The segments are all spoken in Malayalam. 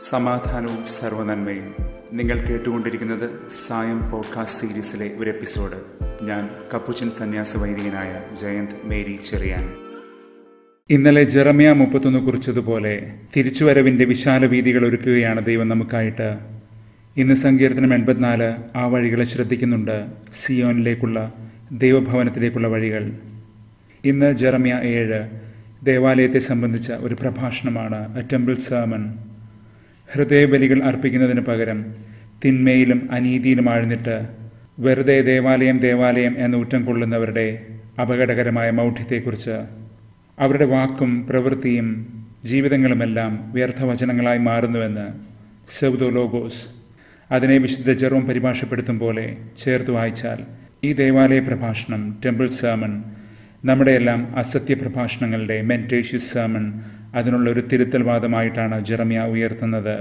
സമാധാനവും സർവനന്മയും നിങ്ങൾ കേട്ടുകൊണ്ടിരിക്കുന്നത് സായം പോഡ്കാസ്റ്റ് സീരീസിലെ ഒരു എപ്പിസോഡ് ഞാൻ കപ്പുച്ചൻ സന്യാസ വൈദികനായ ജയന്ത് മേരി ചെറിയാൻ ഇന്നലെ ജെറമിയ മുപ്പത്തൊന്ന് കുറിച്ചതുപോലെ തിരിച്ചുവരവിന്റെ വിശാല വീതികൾ ഒരുക്കുകയാണ് ദൈവം നമുക്കായിട്ട് ഇന്ന് സങ്കീർത്തനം എൺപത്തിനാല് ആ വഴികളെ ശ്രദ്ധിക്കുന്നുണ്ട് സിയോനിലേക്കുള്ള ദൈവഭവനത്തിലേക്കുള്ള വഴികൾ ഇന്ന് ജെറമിയ ഏഴ് ദേവാലയത്തെ സംബന്ധിച്ച ഒരു പ്രഭാഷണമാണ് എ ടെമ്പിൾ സേമൺ ഹൃദയബലികൾ അർപ്പിക്കുന്നതിന് പകരം തിന്മയിലും അനീതിയിലും ആഴ്ന്നിട്ട് വെറുതെ ദേവാലയം ദേവാലയം എന്ന ഊറ്റം കൊള്ളുന്നവരുടെ അപകടകരമായ മൗഢ്യത്തെക്കുറിച്ച് അവരുടെ വാക്കും പ്രവൃത്തിയും ജീവിതങ്ങളുമെല്ലാം വ്യർത്ഥവചനങ്ങളായി മാറുന്നുവെന്ന് സെവ്ദോ ലോഗോസ് അതിനെ വിശുദ്ധ ജെറോം പരിഭാഷപ്പെടുത്തും പോലെ ചേർത്ത് വായിച്ചാൽ ഈ ദേവാലയ പ്രഭാഷണം ടെമ്പിൾ സേമൺ നമ്മുടെയെല്ലാം അസത്യ പ്രഭാഷണങ്ങളുടെ മെൻറ്റേഷ്യസ് സേമൺ അതിനുള്ള ഒരു തിരുത്തൽ വാദമായിട്ടാണ് ജെറമിയ ഉയർത്തുന്നത്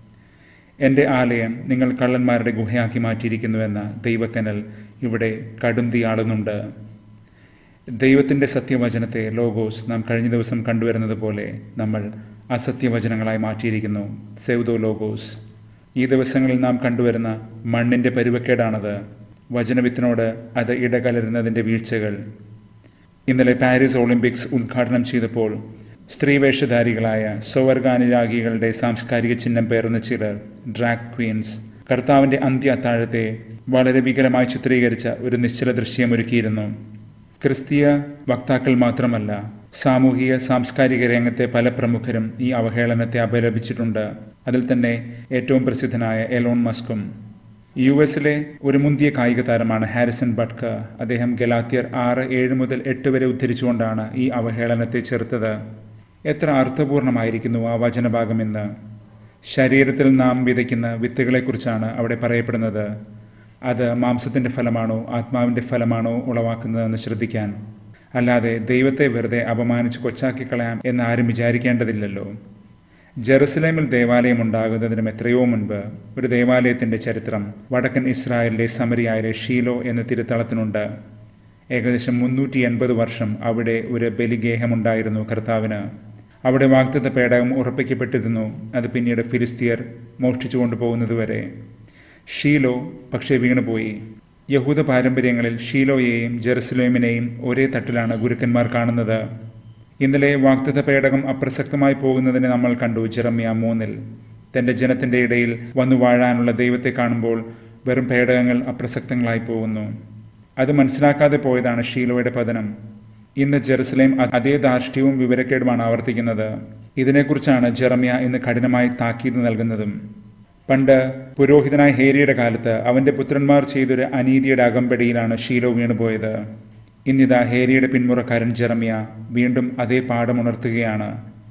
എൻ്റെ ആലയം നിങ്ങൾ കള്ളന്മാരുടെ ഗുഹയാക്കി മാറ്റിയിരിക്കുന്നുവെന്ന ദൈവക്കനൽ ഇവിടെ കടുന്തിയാളുന്നുണ്ട് ദൈവത്തിൻ്റെ സത്യവചനത്തെ ലോഗോസ് നാം കഴിഞ്ഞ ദിവസം കണ്ടുവരുന്നത് പോലെ നമ്മൾ അസത്യവചനങ്ങളായി മാറ്റിയിരിക്കുന്നു സെവ്ദോ ലോഗോസ് ഈ ദിവസങ്ങളിൽ നാം കണ്ടുവരുന്ന മണ്ണിൻ്റെ പരുവക്കേടാണത് വചനവിത്തിനോട് അത് ഇടകലരുന്നതിൻ്റെ വീഴ്ചകൾ ഇന്നലെ പാരീസ് ഒളിമ്പിക്സ് ഉദ്ഘാടനം ചെയ്തപ്പോൾ സ്ത്രീവേഷധാരികളായ സ്വവർഗാനുരാഗികളുടെ സാംസ്കാരിക ചിഹ്നം പേറുന്ന ചിലർ ഡ്രാഗ് ക്വീൻസ് കർത്താവിൻ്റെ അന്ത്യ അത്താഴത്തെ വളരെ വികലമായി ചിത്രീകരിച്ച ഒരു നിശ്ചല ദൃശ്യമൊരുക്കിയിരുന്നു ക്രിസ്തീയ വക്താക്കൾ മാത്രമല്ല സാമൂഹിക സാംസ്കാരിക രംഗത്തെ പല പ്രമുഖരും ഈ അവഹേളനത്തെ അപലപിച്ചിട്ടുണ്ട് അതിൽ തന്നെ ഏറ്റവും പ്രസിദ്ധനായ എലോൺ മസ്കും യു എസിലെ ഒരു മുന്തിയ കായിക താരമാണ് ഹാരിസൺ ബട്ക അദ്ദേഹം ഗലാത്തിയർ ആറ് ഏഴ് മുതൽ എട്ട് വരെ ഉദ്ധരിച്ചുകൊണ്ടാണ് ഈ അവഹേളനത്തെ ചെറുത്തത് എത്ര അർത്ഥപൂർണമായിരിക്കുന്നു ആ വചനഭാഗമെന്ന് ശരീരത്തിൽ നാം വിതയ്ക്കുന്ന വിത്തുകളെക്കുറിച്ചാണ് അവിടെ പറയപ്പെടുന്നത് അത് മാംസത്തിൻ്റെ ഫലമാണോ ആത്മാവിൻ്റെ ഫലമാണോ ഉളവാക്കുന്നതെന്ന് ശ്രദ്ധിക്കാൻ അല്ലാതെ ദൈവത്തെ വെറുതെ അപമാനിച്ച് കൊച്ചാക്കി കളയാം എന്ന് ആരും വിചാരിക്കേണ്ടതില്ലല്ലോ ജെറുസലേമിൽ ദേവാലയം ഉണ്ടാകുന്നതിനും എത്രയോ മുൻപ് ഒരു ദേവാലയത്തിന്റെ ചരിത്രം വടക്കൻ ഇസ്രായേലിലെ സമരിയായിലെ ഷീലോ എന്ന തിരുത്തളത്തിനുണ്ട് ഏകദേശം മുന്നൂറ്റി എൺപത് വർഷം അവിടെ ഒരു ബലിഗേഹമുണ്ടായിരുന്നു കർത്താവിന് അവിടെ വാഗ്ദത്ത പേടകം ഉറപ്പിക്കപ്പെട്ടിരുന്നു അത് പിന്നീട് ഫിലിസ്തീയർ മോഷ്ടിച്ചു കൊണ്ടുപോകുന്നതുവരെ ഷീലോ പക്ഷേ വീണുപോയി യഹൂദ പാരമ്പര്യങ്ങളിൽ ഷീലോയെയും ജെറുസലേമിനെയും ഒരേ തട്ടിലാണ് ഗുരുക്കന്മാർ കാണുന്നത് ഇന്നലെ വാഗ്ദത്ത പേടകം അപ്രസക്തമായി പോകുന്നതിനെ നമ്മൾ കണ്ടു ജെറമ്യ മൂന്നിൽ തന്റെ ജനത്തിന്റെ ഇടയിൽ വന്നു വാഴാനുള്ള ദൈവത്തെ കാണുമ്പോൾ വെറും പേടകങ്ങൾ അപ്രസക്തങ്ങളായി പോകുന്നു അത് മനസ്സിലാക്കാതെ പോയതാണ് ഷീലോയുടെ പതനം ഇന്ന് ജെറുസലേം അതേ ധാർഷ്ട്യവും വിവരക്കേടുമാണ് ആവർത്തിക്കുന്നത് ഇതിനെക്കുറിച്ചാണ് ജെറമ്യ ഇന്ന് കഠിനമായി താക്കീത് നൽകുന്നതും പണ്ട് പുരോഹിതനായ ഹേരിയുടെ കാലത്ത് അവന്റെ പുത്രന്മാർ ചെയ്തൊരു അനീതിയുടെ അകമ്പടിയിലാണ് ഷീലോ വീണുപോയത് ഇന്നിതാ ഹേരിയുടെ പിന്മുറക്കാരൻ ജെറമിയ വീണ്ടും അതേ പാഠമുണർത്തുകയാണ്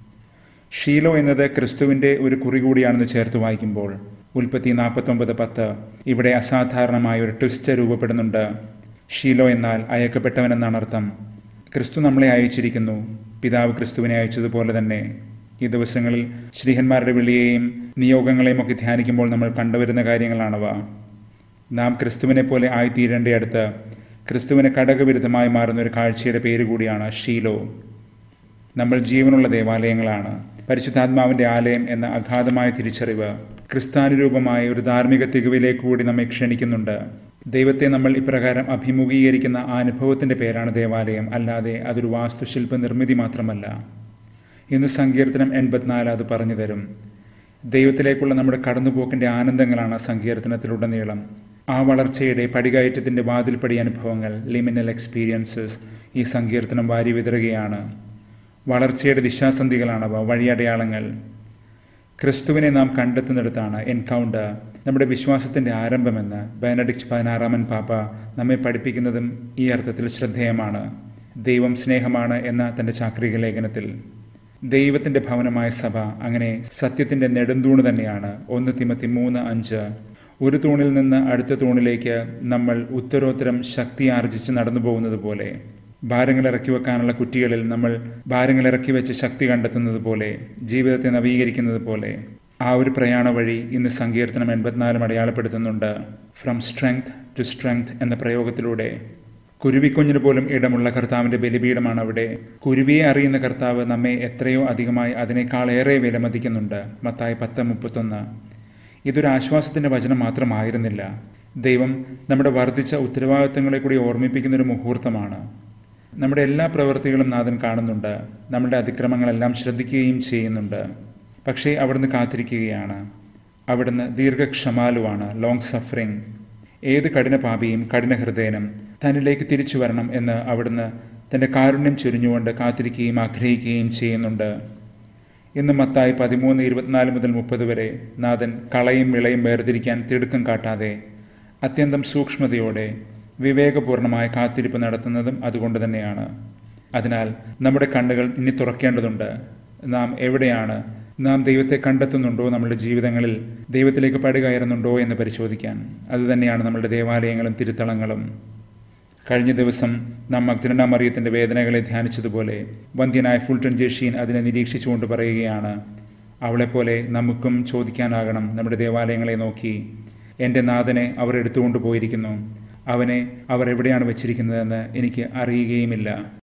ഷീലോ എന്നത് ക്രിസ്തുവിന്റെ ഒരു കുറി കൂടിയാണെന്ന് ചേർത്ത് വായിക്കുമ്പോൾ ഉൽപ്പത്തി നാൽപ്പത്തൊമ്പത് പത്ത് ഇവിടെ അസാധാരണമായ ഒരു ട്വിസ്റ്റ് രൂപപ്പെടുന്നുണ്ട് ഷീലോ എന്നാൽ അയക്കപ്പെട്ടവൻ എന്നാണ് അർത്ഥം ക്രിസ്തു നമ്മളെ അയച്ചിരിക്കുന്നു പിതാവ് ക്രിസ്തുവിനെ അയച്ചതുപോലെ തന്നെ ഈ ദിവസങ്ങളിൽ ശ്രീഹന്മാരുടെ വിളിയെയും നിയോഗങ്ങളെയും ഒക്കെ ധ്യാനിക്കുമ്പോൾ നമ്മൾ കണ്ടുവരുന്ന കാര്യങ്ങളാണവ നാം ക്രിസ്തുവിനെ പോലെ ആയിത്തീരേണ്ടടുത്ത് ക്രിസ്തുവിന് ഘടകവിരുദ്ധമായി മാറുന്ന ഒരു കാഴ്ചയുടെ പേര് കൂടിയാണ് ഷീലോ നമ്മൾ ജീവനുള്ള ദേവാലയങ്ങളാണ് പരിശുദ്ധാത്മാവിന്റെ ആലയം എന്ന അഗാധമായ തിരിച്ചറിവ് ക്രിസ്താനുരൂപമായ ഒരു ധാർമ്മിക തികവിലേക്ക് കൂടി നമ്മെ ക്ഷണിക്കുന്നുണ്ട് ദൈവത്തെ നമ്മൾ ഇപ്രകാരം അഭിമുഖീകരിക്കുന്ന ആ അനുഭവത്തിന്റെ പേരാണ് ദേവാലയം അല്ലാതെ അതൊരു വാസ്തുശില്പ നിർമ്മിതി മാത്രമല്ല ഇന്ന് സങ്കീർത്തനം എൺപത്തിനാല് അത് പറഞ്ഞു തരും ദൈവത്തിലേക്കുള്ള നമ്മുടെ കടന്നുപോക്കിന്റെ ആനന്ദങ്ങളാണ് സങ്കീർത്തനത്തിലുടനീളം ആ വളർച്ചയുടെ പടികയറ്റത്തിന്റെ വാതിൽപ്പടി അനുഭവങ്ങൾ ലിമിനൽ എക്സ്പീരിയൻസസ് ഈ സങ്കീർത്തനം വാരി വിതറുകയാണ് വളർച്ചയുടെ ദിശാസന്ധികളാണവ വഴിയടയാളങ്ങൾ ക്രിസ്തുവിനെ നാം കണ്ടെത്തുന്നിടത്താണ് എൻകൗണ്ടർ നമ്മുടെ വിശ്വാസത്തിന്റെ ആരംഭമെന്ന് ബെനഡിക്ട് പതിനാറാമൻ പാപ്പ നമ്മെ പഠിപ്പിക്കുന്നതും ഈ അർത്ഥത്തിൽ ശ്രദ്ധേയമാണ് ദൈവം സ്നേഹമാണ് എന്ന തന്റെ ചാക്രിക ലേഖനത്തിൽ ദൈവത്തിന്റെ ഭവനമായ സഭ അങ്ങനെ സത്യത്തിന്റെ നെടുന്തൂണ് തന്നെയാണ് ഒന്ന് തിമത്തി മൂന്ന് അഞ്ച് ഒരു തൂണിൽ നിന്ന് അടുത്ത തൂണിലേക്ക് നമ്മൾ ഉത്തരോത്തരം ശക്തി ആർജിച്ച് നടന്നു പോകുന്നത് പോലെ ഭാരങ്ങൾ ഇറക്കി വെക്കാനുള്ള കുറ്റികളിൽ നമ്മൾ ഭാരങ്ങൾ ഇറക്കി വെച്ച് ശക്തി കണ്ടെത്തുന്നത് പോലെ ജീവിതത്തെ നവീകരിക്കുന്നത് പോലെ ആ ഒരു പ്രയാണ വഴി ഇന്ന് സങ്കീർത്തനം എൺപത്തിനാലും അടയാളപ്പെടുത്തുന്നുണ്ട് ഫ്രം സ്ട്രെങ്ത് ടു സ്ട്രെങ്ത് എന്ന പ്രയോഗത്തിലൂടെ കുരുവിക്കുഞ്ഞിന് പോലും ഇടമുള്ള കർത്താവിൻ്റെ ബലിപീഠമാണ് അവിടെ കുരുവിയെ അറിയുന്ന കർത്താവ് നമ്മെ എത്രയോ അധികമായി അതിനേക്കാളേറെ വിലമതിക്കുന്നുണ്ട് മത്തായി പത്ത് മുപ്പത്തൊന്ന് ഇതൊരു ആശ്വാസത്തിൻ്റെ വചനം മാത്രമായിരുന്നില്ല ദൈവം നമ്മുടെ വർദ്ധിച്ച ഉത്തരവാദിത്തങ്ങളെ കൂടി ഓർമ്മിപ്പിക്കുന്നൊരു മുഹൂർത്തമാണ് നമ്മുടെ എല്ലാ പ്രവൃത്തികളും നാഥൻ കാണുന്നുണ്ട് നമ്മുടെ അതിക്രമങ്ങളെല്ലാം ശ്രദ്ധിക്കുകയും ചെയ്യുന്നുണ്ട് പക്ഷേ അവിടുന്ന് കാത്തിരിക്കുകയാണ് അവിടുന്ന് ദീർഘക്ഷമാലുവാണ് ലോങ് സഫറിങ് ഏത് കഠിനപാപിയും കഠിനഹൃദയനും തന്നിലേക്ക് തിരിച്ചു വരണം എന്ന് അവിടുന്ന് തൻ്റെ കാരുണ്യം ചൊരിഞ്ഞുകൊണ്ട് കാത്തിരിക്കുകയും ആഗ്രഹിക്കുകയും ചെയ്യുന്നുണ്ട് ഇന്ന് മത്തായി പതിമൂന്ന് ഇരുപത്തിനാല് മുതൽ മുപ്പത് വരെ നാഥൻ കളയും വിളയും വേർതിരിക്കാൻ തിടുക്കം കാട്ടാതെ അത്യന്തം സൂക്ഷ്മതയോടെ വിവേകപൂർണമായ കാത്തിരിപ്പ് നടത്തുന്നതും അതുകൊണ്ട് തന്നെയാണ് അതിനാൽ നമ്മുടെ കണ്ണുകൾ ഇനി തുറക്കേണ്ടതുണ്ട് നാം എവിടെയാണ് നാം ദൈവത്തെ കണ്ടെത്തുന്നുണ്ടോ നമ്മുടെ ജീവിതങ്ങളിൽ ദൈവത്തിലേക്ക് പടുകയറുന്നുണ്ടോ എന്ന് പരിശോധിക്കാൻ അതുതന്നെയാണ് നമ്മുടെ ദേവാലയങ്ങളും തിരുത്തളങ്ങളും കഴിഞ്ഞ ദിവസം നാം മഗ്ദലന മറിയത്തിന്റെ വേദനകളെ ധ്യാനിച്ചതുപോലെ വന്ധ്യനായ ഫുൾട്ടൺ ജെഷീൻ അതിനെ നിരീക്ഷിച്ചുകൊണ്ട് പറയുകയാണ് അവളെപ്പോലെ നമുക്കും ചോദിക്കാനാകണം നമ്മുടെ ദേവാലയങ്ങളെ നോക്കി എൻ്റെ നാഥനെ അവർ എടുത്തുകൊണ്ടു പോയിരിക്കുന്നു അവനെ അവർ എവിടെയാണ് വെച്ചിരിക്കുന്നതെന്ന് എനിക്ക് അറിയുകയുമില്ല